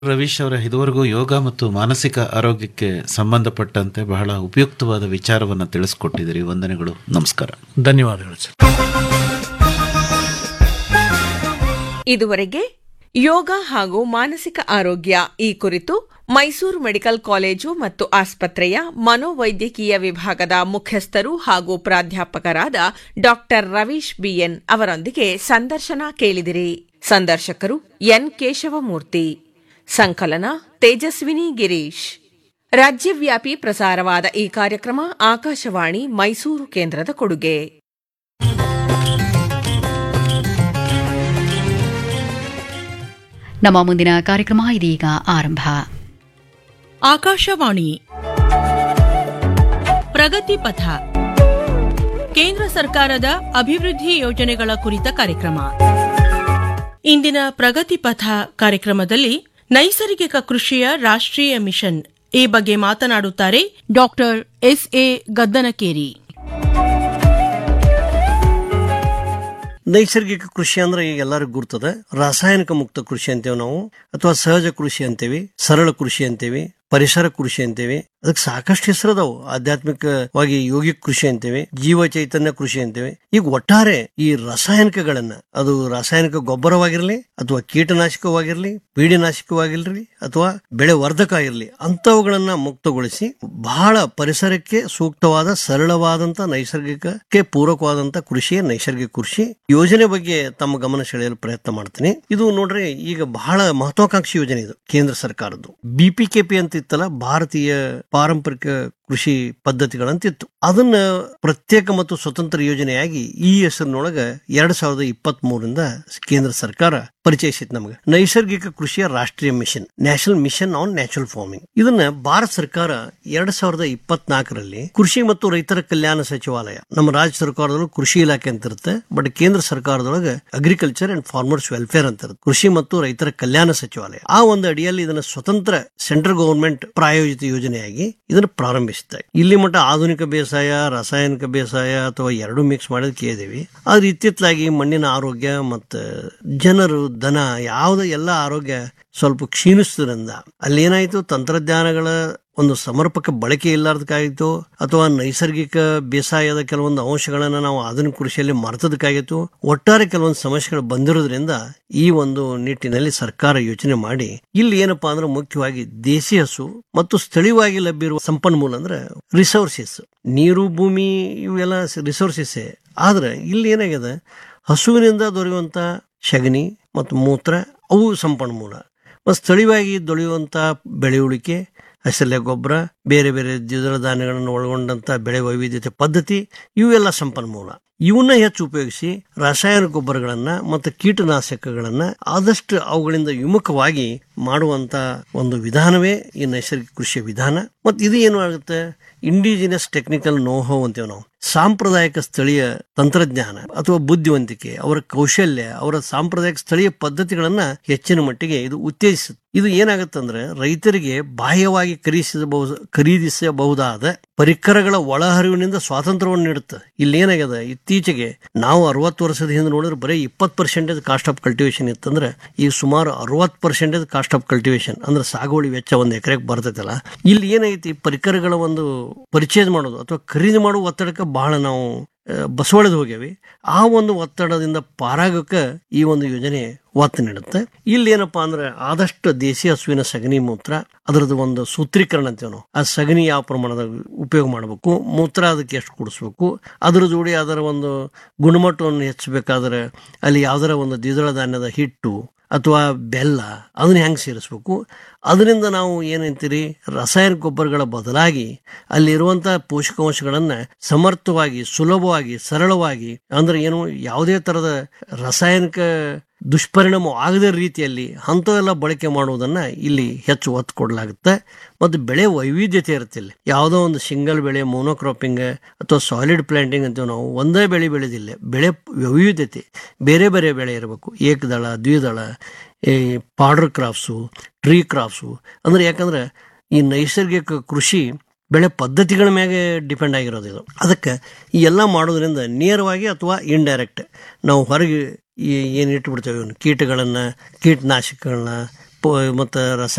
ರವೀಶ್ ಅವರ ಇದುವರೆಗೂ ಯೋಗ ಮತ್ತು ಮಾನಸಿಕ ಆರೋಗ್ಯಕ್ಕೆ ಸಂಬಂಧಪಟ್ಟಂತೆ ಬಹಳ ಉಪಯುಕ್ತವಾದ ವಿಚಾರವನ್ನು ತಿಳಿಸ್ಕೊಟ್ಟಿದ್ದೀರಿ ವಂದನೆಗಳು ನಮಸ್ಕಾರ ಧನ್ಯವಾದಗಳು ಸರ್ ಇದುವರೆಗೆ ಯೋಗ ಹಾಗೂ ಮಾನಸಿಕ ಆರೋಗ್ಯ ಈ ಕುರಿತು ಮೈಸೂರು ಮೆಡಿಕಲ್ ಕಾಲೇಜು ಮತ್ತು ಆಸ್ಪತ್ರೆಯ ಮನೋವೈದ್ಯಕೀಯ ವಿಭಾಗದ ಮುಖ್ಯಸ್ಥರು ಹಾಗೂ ಪ್ರಾಧ್ಯಾಪಕರಾದ ಡಾಕ್ಟರ್ ರವೀಶ್ ಬಿಎನ್ ಅವರೊಂದಿಗೆ ಸಂದರ್ಶನ ಕೇಳಿದಿರಿ ಸಂದರ್ಶಕರು ಎನ್ ಕೇಶವಮೂರ್ತಿ ಸಂಕಲನ ತೇಜಸ್ವಿನಿ ಗಿರೀಶ್ ರಾಜ್ಯವ್ಯಾಪಿ ಪ್ರಸಾರವಾದ ಈ ಕಾರ್ಯಕ್ರಮ ಆಕಾಶವಾಣಿ ಮೈಸೂರು ಕೇಂದ್ರದ ಕೊಡುಗೆ ನಮ್ಮ ಮುಂದಿನ ಕಾರ್ಯಕ್ರಮ ಇದೀಗ ಆರಂಭ ಆಕಾಶವಾಣಿ ಪ್ರಗತಿ ಪಥ ಕೇಂದ್ರ ಸರ್ಕಾರದ ಅಭಿವೃದ್ಧಿ ಯೋಜನೆಗಳ ಕುರಿತ ಕಾರ್ಯಕ್ರಮ ಇಂದಿನ ಪ್ರಗತಿ ಪಥ ಕಾರ್ಯಕ್ರಮದಲ್ಲಿ ನೈಸರ್ಗಿಕ ಕೃಷಿಯ ರಾಷ್ಟ್ರೀಯ ಮಿಷನ್ ಈ ಬಗ್ಗೆ ಮಾತನಾಡುತ್ತಾರೆ ಡಾಕ್ಟರ್ ಎಸ್ ಎ ಗದ್ದನಕೇರಿ ನೈಸರ್ಗಿಕ ಕೃಷಿ ಅಂದ್ರೆ ಈಗ ಎಲ್ಲರಿಗೂ ಗುರ್ತದ ರಾಸಾಯನಿಕ ಮುಕ್ತ ಕೃಷಿ ಅಂತೇವೆ ನಾವು ಅಥವಾ ಸಹಜ ಕೃಷಿ ಅಂತೇವಿ ಸರಳ ಕೃಷಿ ಅಂತೇವಿ ಪರಿಸರ ಕೃಷಿ ಅಂತೇವಿ ಅದಕ್ಕೆ ಸಾಕಷ್ಟು ಹೆಸರದಾವು ಆಧ್ಯಾತ್ಮಿಕವಾಗಿ ಯೋಗಿಕ್ ಕೃಷಿ ಅಂತೇವೆ ಜೀವ ಚೈತನ್ಯ ಕೃಷಿ ಅಂತೇವೆ ಈಗ ಒಟ್ಟಾರೆ ಈ ರಾಸಾಯನಿಕಗಳನ್ನ ಅದು ರಾಸಾಯನಿಕ ಗೊಬ್ಬರವಾಗಿರ್ಲಿ ಅಥವಾ ಕೀಟನಾಶಕವಾಗಿರ್ಲಿ ಪೀಡಿನಾಶಕವಾಗಿರ್ಲಿ ಅಥವಾ ಬೆಳೆ ವರ್ಧಕ ಆಗಿರ್ಲಿ ಅಂತವುಗಳನ್ನ ಮುಕ್ತಗೊಳಿಸಿ ಬಹಳ ಪರಿಸರಕ್ಕೆ ಸೂಕ್ತವಾದ ಸರಳವಾದಂತ ನೈಸರ್ಗಿಕಕ್ಕೆ ಪೂರಕವಾದಂತ ಕೃಷಿ ನೈಸರ್ಗಿಕ ಕೃಷಿ ಯೋಜನೆ ಬಗ್ಗೆ ತಮ್ಮ ಗಮನ ಸೆಳೆಯಲು ಪ್ರಯತ್ನ ಮಾಡ್ತೀನಿ ಇದು ನೋಡ್ರಿ ಈಗ ಬಹಳ ಮಹತ್ವಾಕಾಂಕ್ಷಿ ಯೋಜನೆ ಇದು ಕೇಂದ್ರ ಸರ್ಕಾರದ್ದು ಬಿಪಿಕೆಪಿ ಅಂತ ಇತ್ತಲ್ಲ ಭಾರತೀಯ ಪಾರಂಪರಿಕ ಕೃಷಿ ಪದ್ಧತಿಗಳಂತಿತ್ತು ಅದನ್ನ ಪ್ರತ್ಯೇಕ ಮತ್ತು ಸ್ವತಂತ್ರ ಯೋಜನೆಯಾಗಿ ಈ ಹೆಸರಿನೊಳಗ ಎರಡ್ ಸಾವಿರದ ಇಪ್ಪತ್ತ್ ಮೂರರಿಂದ ಕೇಂದ್ರ ಸರ್ಕಾರ ಪರಿಚಯಿಸಿತ್ತು ನಮಗೆ ನೈಸರ್ಗಿಕ ಕೃಷಿಯ ರಾಷ್ಟ್ರೀಯ mission national mission on natural farming ಇದನ್ನ ಭಾರತ ಸರ್ಕಾರ ಎರಡ್ ಸಾವಿರದ ಇಪ್ಪತ್ನಾಲ್ಕರಲ್ಲಿ ಕೃಷಿ ಮತ್ತು ರೈತರ ಕಲ್ಯಾಣ ಸಚಿವಾಲಯ ನಮ್ಮ ರಾಜ್ಯ ಸರ್ಕಾರದಲ್ಲೂ ಕೃಷಿ ಇಲಾಖೆ ಅಂತ ಇರುತ್ತೆ ಬಟ್ ಕೇಂದ್ರ ಸರ್ಕಾರದೊಳಗೆ ಅಗ್ರಿಕಲ್ಚರ್ ಅಂಡ್ ಫಾರ್ಮರ್ಸ್ ವೆಲ್ಫೇರ್ ಅಂತ ಇರುತ್ತೆ ಕೃಷಿ ಮತ್ತು ರೈತರ ಕಲ್ಯಾಣ ಸಚಿವಾಲಯ ಆ ಒಂದು ಅಡಿಯಲ್ಲಿ ಇದನ್ನ ಸ್ವತಂತ್ರ ಸೆಂಟ್ರಲ್ ಗವರ್ಮೆಂಟ್ ಪ್ರಾಯೋಜಿತ ಯೋಜನೆಯಾಗಿ ಇದನ್ನು ಪ್ರಾರಂಭಿಸಿದೆ ಇಲ್ಲಿ ಮಟ್ಟ ಆಧುನಿಕ ಬೇಸಾಯ ರಾಸಾಯನಿಕ ಬೇಸಾಯ ಅಥವಾ ಎರಡು ಮಿಕ್ಸ್ ಮಾಡೋದು ಕೇಳಿದೇವಿ ಆದ್ರೆ ಇತ್ತಿತ್ತಲಾಗಿ ಮಣ್ಣಿನ ಆರೋಗ್ಯ ಮತ್ತು ಜನರು ದನ ಯಾವ್ದು ಎಲ್ಲ ಆರೋಗ್ಯ ಸ್ವಲ್ಪ ಕ್ಷೀಣಿಸ್ತದ್ರಿಂದ ಅಲ್ಲಿ ಏನಾಯ್ತು ತಂತ್ರಜ್ಞಾನಗಳ ಒಂದು ಸಮರ್ಪಕ ಬಳಕೆ ಇಲ್ಲಾರ್ದಕ್ಕಾಗಿತ್ತು ಅಥವಾ ನೈಸರ್ಗಿಕ ಬೇಸಾಯದ ಕೆಲವೊಂದು ಅಂಶಗಳನ್ನ ನಾವು ಆಧುನಿಕ ಕೃಷಿಯಲ್ಲಿ ಮರೆತದಕ್ಕಾಗಿತ್ತು ಒಟ್ಟಾರೆ ಕೆಲವೊಂದು ಸಮಸ್ಯೆಗಳು ಬಂದಿರೋದ್ರಿಂದ ಈ ಒಂದು ನಿಟ್ಟಿನಲ್ಲಿ ಸರ್ಕಾರ ಯೋಚನೆ ಮಾಡಿ ಇಲ್ಲಿ ಏನಪ್ಪಾ ಅಂದ್ರೆ ಮುಖ್ಯವಾಗಿ ದೇಸಿ ಹಸು ಮತ್ತು ಸ್ಥಳೀಯವಾಗಿ ಲಭ್ಯ ಇರುವ ಸಂಪನ್ಮೂಲ ಅಂದ್ರೆ ರಿಸೋರ್ಸಸ್ ನೀರು ಭೂಮಿ ಇವೆಲ್ಲ ರಿಸೋರ್ಸಸ್ ಆದ್ರೆ ಇಲ್ಲಿ ಏನಾಗಿದೆ ಹಸುವಿನಿಂದ ದೊರೆಯುವಂತ ಶಗಣಿ ಮತ್ತು ಮೂತ್ರ ಅವು ಸಂಪನ್ಮೂಲ ಮತ್ತು ಸ್ಥಳೀಯವಾಗಿ ದೊರೆಯುವಂತ ಬೆಳೆಯುಳಿಕೆ ಹಸಿರೆಲೆ ಗೊಬ್ಬರ ಬೇರೆ ಬೇರೆ ದ್ವಿದಳ ಧಾನ್ಯಗಳನ್ನು ಒಳಗೊಂಡಂತ ಬೆಳೆ ವೈವಿಧ್ಯತೆ ಪದ್ಧತಿ ಇವೆಲ್ಲ ಸಂಪನ್ಮೂಲ ಇವನ್ನ ಹೆಚ್ಚು ಉಪಯೋಗಿಸಿ ರಾಸಾಯನಿಕ ಗೊಬ್ಬರಗಳನ್ನ ಮತ್ತು ಕೀಟನಾಶಕಗಳನ್ನ ಆದಷ್ಟು ಅವುಗಳಿಂದ ವಿಮುಖವಾಗಿ ಮಾಡುವಂತ ಒಂದು ವಿಧಾನವೇ ಈ ನೈಸರ್ಗಿಕ ಕೃಷಿಯ ವಿಧಾನ ಮತ್ತು ಇದು ಏನು ಆಗುತ್ತೆ ಇಂಡಿಜಿನಸ್ ಟೆಕ್ನಿಕಲ್ ನೋಹೋ ಅಂತೀವಿ ನಾವು ಸಾಂಪ್ರದಾಯಿಕ ಸ್ಥಳೀಯ ತಂತ್ರಜ್ಞಾನ ಅಥವಾ ಬುದ್ಧಿವಂತಿಕೆ ಅವರ ಕೌಶಲ್ಯ ಅವರ ಸಾಂಪ್ರದಾಯಿಕ ಸ್ಥಳೀಯ ಪದ್ಧತಿಗಳನ್ನ ಹೆಚ್ಚಿನ ಮಟ್ಟಿಗೆ ಇದು ಉತ್ತೇಜಿಸುತ್ತೆ ಇದು ಏನಾಗುತ್ತಂದ್ರೆ ರೈತರಿಗೆ ಬಾಹ್ಯವಾಗಿ ಖರೀದಿಸಬಹುದು ಖರೀದಿಸಬಹುದಾದ ಪರಿಕರಗಳ ಒಳಹರಿವಿನಿಂದ ಸ್ವಾತಂತ್ರ್ಯವನ್ನು ನೀಡುತ್ತೆ ಇಲ್ಲಿ ಏನಾಗಿದೆ ಇತ್ತೀಚೆಗೆ ನಾವು ಅರವತ್ತು ವರ್ಷದ ಹಿಂದೆ ನೋಡಿದ್ರೆ ಬರೀ ಇಪ್ಪತ್ತು ಪರ್ಸೆಂಟೇಜ್ ಕಾಸ್ಟ್ ಆಫ್ ಕಲ್ಟಿವೇಶನ್ ಇತ್ತಂದ್ರೆ ಈಗ ಸುಮಾರು ಅರವತ್ತು ಪರ್ಸೆಂಟೇಜ್ ಕಾಸ್ಟ್ ಆಫ್ ಕಲ್ಟಿವೇಶನ್ ಅಂದ್ರೆ ಸಾಗುವಳಿ ವೆಚ್ಚ ಒಂದು ಎಕರೆಗೆ ಬರ್ತೈತಲ್ಲ ಇಲ್ಲಿ ಏನೈತಿ ಪರಿಕರಗಳ ಒಂದು ಪರಿಚಯ ಮಾಡೋದು ಅಥವಾ ಖರೀದಿ ಮಾಡುವ ಒತ್ತಡಕ್ಕೆ ಬಹಳ ನಾವು ಬಸವಳೆದು ಹೋಗ್ಯಾವಿ ಆ ಒಂದು ಒತ್ತಡದಿಂದ ಪಾರಾಗಕ್ಕೆ ಈ ಒಂದು ಯೋಜನೆ ಒತ್ತು ನೀಡುತ್ತೆ ಇಲ್ಲಿ ಏನಪ್ಪಾ ಅಂದ್ರೆ ಆದಷ್ಟು ದೇಸಿ ಹಸುವಿನ ಸಗಣಿ ಮೂತ್ರ ಅದರದ್ದು ಒಂದು ಸೂತ್ರೀಕರಣ ಅಂತೀವಿ ನಾವು ಆ ಸಗಣಿ ಯಾವ ಪ್ರಮಾಣದ ಉಪಯೋಗ ಮಾಡಬೇಕು ಮೂತ್ರ ಅದಕ್ಕೆ ಎಷ್ಟು ಕುಡಿಸ್ಬೇಕು ಅದರ ಜೋಡಿ ಅದರ ಒಂದು ಗುಣಮಟ್ಟವನ್ನು ಹೆಚ್ಚಬೇಕಾದ್ರೆ ಅಲ್ಲಿ ಯಾವ್ದಾರ ಒಂದು ದ್ವಿದಳ ಧಾನ್ಯದ ಹಿಟ್ಟು ಅಥವಾ ಬೆಲ್ಲ ಅದನ್ನ ಹೆಂಗೆ ಸೇರಿಸ್ಬೇಕು ಅದರಿಂದ ನಾವು ಏನಂತೀರಿ ರಾಸಾಯನಿಕ ಗೊಬ್ಬರಗಳ ಬದಲಾಗಿ ಅಲ್ಲಿರುವಂಥ ಪೋಷಕಾಂಶಗಳನ್ನು ಸಮರ್ಥವಾಗಿ ಸುಲಭವಾಗಿ ಸರಳವಾಗಿ ಅಂದ್ರೆ ಏನು ಯಾವುದೇ ಥರದ ರಾಸಾಯನಿಕ ದುಷ್ಪರಿಣಾಮ ಆಗದ ರೀತಿಯಲ್ಲಿ ಅಂಥವೆಲ್ಲ ಬಳಕೆ ಮಾಡುವುದನ್ನ ಇಲ್ಲಿ ಹೆಚ್ಚು ಒತ್ತು ಕೊಡಲಾಗುತ್ತೆ ಮತ್ತು ಬೆಳೆ ವೈವಿಧ್ಯತೆ ಇರುತ್ತೆ ಇಲ್ಲಿ ಯಾವುದೋ ಒಂದು ಸಿಂಗಲ್ ಬೆಳೆ ಮೋನೋಕ್ರಾಪಿಂಗ್ ಅಥವಾ ಸಾಲಿಡ್ ಪ್ಲಾಂಟಿಂಗ್ ಅಂತೀವಿ ನಾವು ಒಂದೇ ಬೆಳೆ ಬೆಳೆದಿಲ್ಲ ಬೆಳೆ ವೈವಿಧ್ಯತೆ ಬೇರೆ ಬೇರೆ ಬೆಳೆ ಇರಬೇಕು ಏಕದಳ ದ್ವಿದಳ ಈ ಪಾಡರ್ ಕ್ರಾಪ್ಸು ಟ್ರೀ ಕ್ರಾಪ್ಸು ಅಂದ್ರೆ ಯಾಕಂದ್ರೆ ಈ ನೈಸರ್ಗಿಕ ಕೃಷಿ ಬೆಳೆ ಪದ್ಧತಿಗಳ ಮೇಲೆ ಡಿಪೆಂಡ್ ಆಗಿರೋದು ಇದು ಅದಕ್ಕೆ ಈ ಎಲ್ಲ ಮಾಡೋದ್ರಿಂದ ನೇರವಾಗಿ ಅಥವಾ ಇಂಡೈರೆಕ್ಟ್ ನಾವು ಹೊರಗೆ ಏನು ಇಟ್ಬಿಡ್ತೇವೆ ಇವನು ಕೀಟಗಳನ್ನು ಕೀಟನಾಶಕಗಳನ್ನ ಪ- ಮತ್ತ